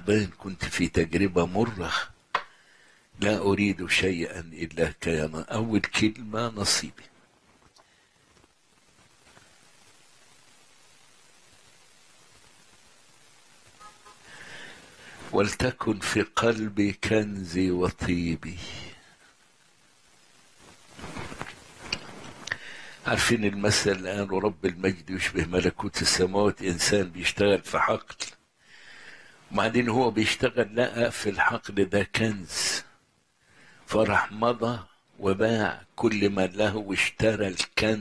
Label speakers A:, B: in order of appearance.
A: تعبان كنت في تجربة مرة لا أريد شيئا إلا كان أول كلمة نصيبي ولتكن في قلبي كنزي وطيبي عارفين المثل الآن ورب المجد يشبه ملكوت السماوات إنسان بيشتغل في حقل وبعدين هو بيشتغل لقى في الحقل ده كنز فراح مضى وباع كل ما له واشترى الكنز